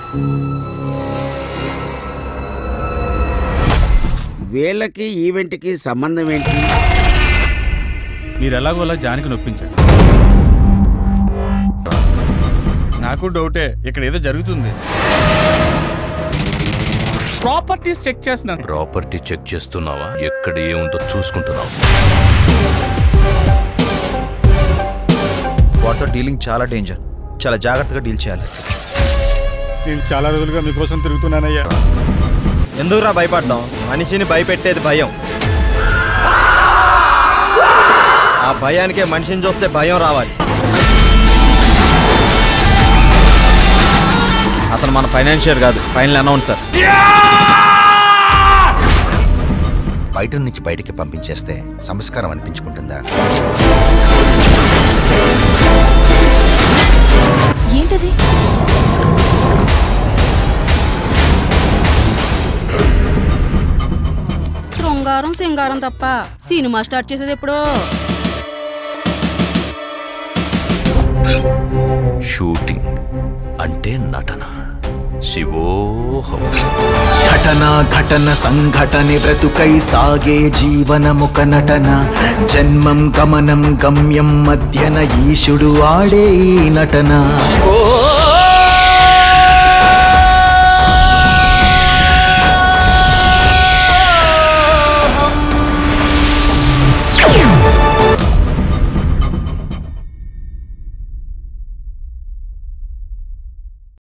వీళ్ళకి ఈవెంట్కి సంబంధం ఏంటి మీరు ఎలాగోలా జానికి నొప్పించండి నాకు డౌటే ఇక్కడ ఏదో జరుగుతుంది ప్రాపర్టీస్ చెక్ చేస్తున్నాను ప్రాపర్టీ చెక్ చేస్తున్నావా ఎక్కడ ఏముందో చూసుకుంటున్నావు వాటితో డీలింగ్ చాలా డేంజర్ చాలా జాగ్రత్తగా డీల్ చేయాలి నేను చాలా రోజులుగా మీకోసం తిరుగుతున్నానయ్యా ఎందుకురా భయపడ్డాం మనిషిని భయపెట్టేది భయం ఆ భయానికే మనిషిని చూస్తే భయం రావాలి అతను మన ఫైనాన్షియర్ కాదు ఫైనల్ అనౌన్సర్ బయట నుంచి బయటికి పంపించేస్తే సంస్కారం అనిపించుకుంటుందా ఏంటది శృంగారం సింగారం తప్ప సినిమా స్టార్ట్ చేసేది ఎప్పుడో షూటింగ్ అంటే నటన శివోహం ఘటన ఘటన సంఘటನೆ బ్రతుకై సాగే జీవనముక నటన జన్మం గమనం గమ్యం మధ్యన ఈశుడు ఆడే ఈ నటన ఓ